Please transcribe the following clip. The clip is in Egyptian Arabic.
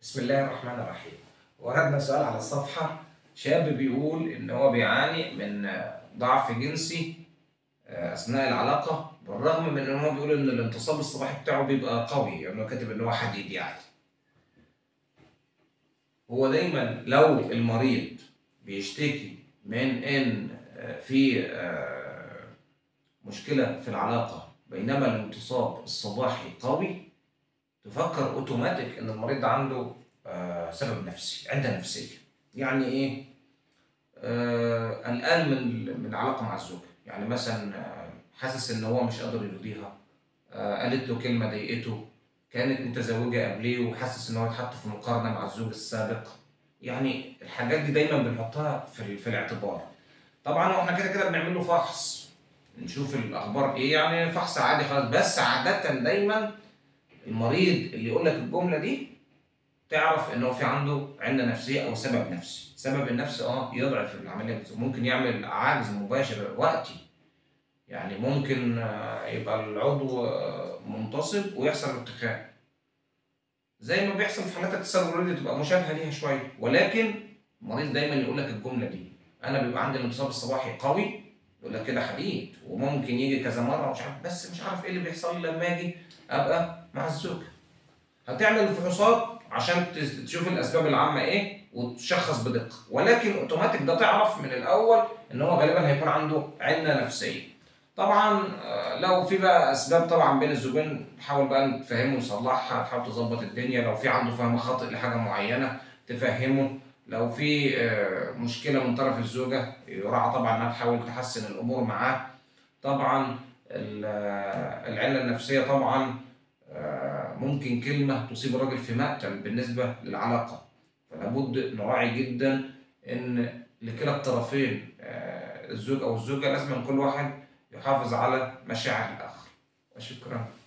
بسم الله الرحمن الرحيم وردنا سؤال على الصفحة شاب بيقول إن هو بيعاني من ضعف جنسي أثناء العلاقة بالرغم من إن هو بيقول إن الانتصاب الصباحي بتاعه بيبقى قوي يعني هو كاتب إن هو حديد يعني هو دايما لو المريض بيشتكي من إن في مشكلة في العلاقة بينما الانتصاب الصباحي قوي تفكر اوتوماتيك ان المريض ده عنده آه، سبب نفسي عنده نفسيه يعني ايه آه، قلقان من من العلاقه مع الزوجه يعني مثلا آه، حاسس ان هو مش قادر يرضيها آه، قالت له كلمه ضايقته كانت متزوجه قبليه وحاسس ان هو اتحط في مقارنه مع الزوج السابق يعني الحاجات دي دايما بنحطها في في الاعتبار طبعا هو احنا كده كده بنعمل له فحص نشوف الاخبار ايه يعني فحص عادي خالص بس عاده دايما المريض اللي يقول لك الجمله دي تعرف ان هو في عنده عله نفسيه او سبب نفسي سبب النفسي اه يضعف العمليه ممكن يعمل عجز مباشر وقتي يعني ممكن آه، يبقى العضو آه، منتصب ويحصل ارتخاء زي ما بيحصل في حالات التسرب الرئوي تبقى مشابهه ليها شويه ولكن المريض دايما يقول لك الجمله دي انا بيبقى عندي الانتصاب الصباحي قوي يقول لك كده حديد وممكن يجي كذا مره مش عارف بس مش عارف ايه اللي بيحصل لي لما اجي ابقى مع الزوج هتعمل الفحوصات عشان تس- تشوف الاسباب العامه ايه وتشخص بدقه ولكن اوتوماتيك ده تعرف من الاول ان هو غالبا هيكون عنده عله نفسيه طبعا آه، لو في بقى اسباب طبعا بين الزوجين تحاول بقى تفهمه وتصلحها تحاول تظبط الدنيا لو في عنده فهم خاطئ لحاجه معينه تفهمه لو في آه، مشكله من طرف الزوجه يراعى طبعا انها تحاول تحسن الامور معاه طبعا ال- آه، العله النفسيه طبعا آه، ممكن كلمه تصيب الراجل في مقتل بالنسبه للعلاقه فلابد نراعي جدا ان لكلا الطرفين آه، الزوج او الزوجه لازم كل واحد يحافظ على مشاعر الاخر وشكرا